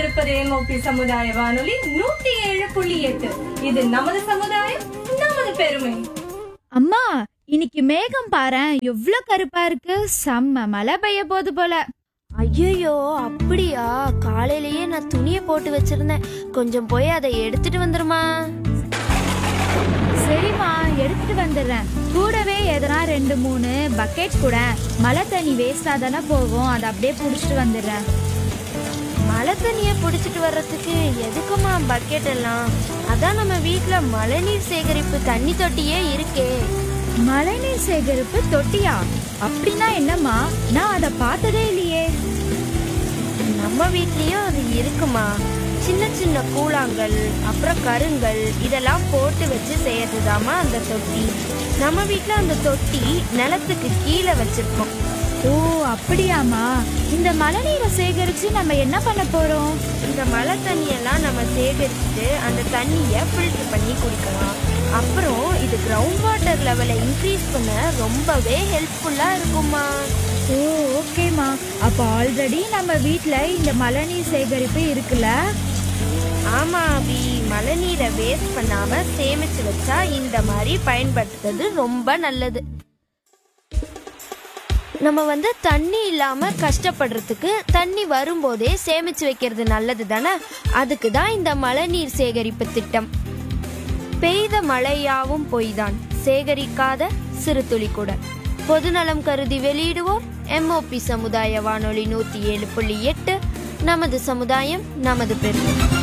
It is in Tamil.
கொண்டிருப்பது எம்ஓபி சமுதாய வானொலி நூத்தி ஏழு புள்ளி எட்டு இது நமது சமுதாயம் நமது பெருமை அம்மா இன்னைக்கு மேகம் பாரேன் எவ்ளோ கருப்பா இருக்கு செம்ம மழை பெய்ய போகுது போல ஐயோ அப்படியா காலையிலேயே நான் துணியை போட்டு வச்சிருந்தேன் கொஞ்சம் போய் அதை எடுத்துட்டு வந்துருமா சரிம்மா எடுத்துட்டு வந்துடுறேன் கூடவே எதனா ரெண்டு மூணு பக்கெட் கூட மழை தண்ணி வேஸ்டா தானே போகும் அதை அப்படியே புடிச்சிட்டு வந்துடுறேன் மழை தண்ணியை பிடிச்சிட்டு வர்றதுக்கு எதுக்குமா பக்கெட் எல்லாம் அதான் நம்ம வீட்ல மழைநீர் சேகரிப்பு தண்ணி தொட்டியே இருக்கே மழைநீர் சேகரிப்பு தொட்டியா அப்படின்னா என்னம்மா நான் அதை பார்த்ததே இல்லையே நம்ம வீட்லயும் அது இருக்குமா சின்ன சின்ன கூழாங்கல் அப்புறம் கருங்கல் இதெல்லாம் போட்டு வச்சு செய்யறதுதாம்மா அந்த தொட்டி நம்ம வீட்ல அந்த தொட்டி நிலத்துக்கு கீழே வச்சிருக்கோம் ஓ அப்படியாம்மா இந்த மழைநீரை சேகரிச்சு நம்ம என்ன பண்ண போறோம் இந்த மழை தண்ணியெல்லாம் நம்ம சேகரிச்சுட்டு அந்த தண்ணியை ஃபில்டர் பண்ணி குடிக்கலாம் அப்புறம் இது கிரவுண்ட் வாட்டர் லெவலை இன்க்ரீஸ் பண்ண ரொம்பவே ஹெல்ப்ஃபுல்லாக இருக்குமா ஓ ஓகேம்மா அப்போ ஆல்ரெடி நம்ம வீட்ல இந்த மழைநீர் சேகரிப்பு இருக்குல்ல ஆமா அபி மழை நீரை வேஸ்ட் பண்ணாம சேமிச்சு வச்சா இந்த மாதிரி பயன்படுத்துறது ரொம்ப நல்லது நம்ம வந்து தண்ணி இல்லாம கஷ்டப்படுறதுக்கு தண்ணி வரும்போதே சேமிச்சு வைக்கிறது நல்லது தானே அதுக்கு தான் இந்த மழைநீர் சேகரிப்பு திட்டம் பெய்த மழையாவும் பொய்தான் சேகரிக்காத சிறு துளி கூட பொதுநலம் கருதி வெளியிடுவோர் எம்ஓபி சமுதாய வானொலி நூத்தி ஏழு புள்ளி எட்டு நமது சமுதாயம் நமது பெருமை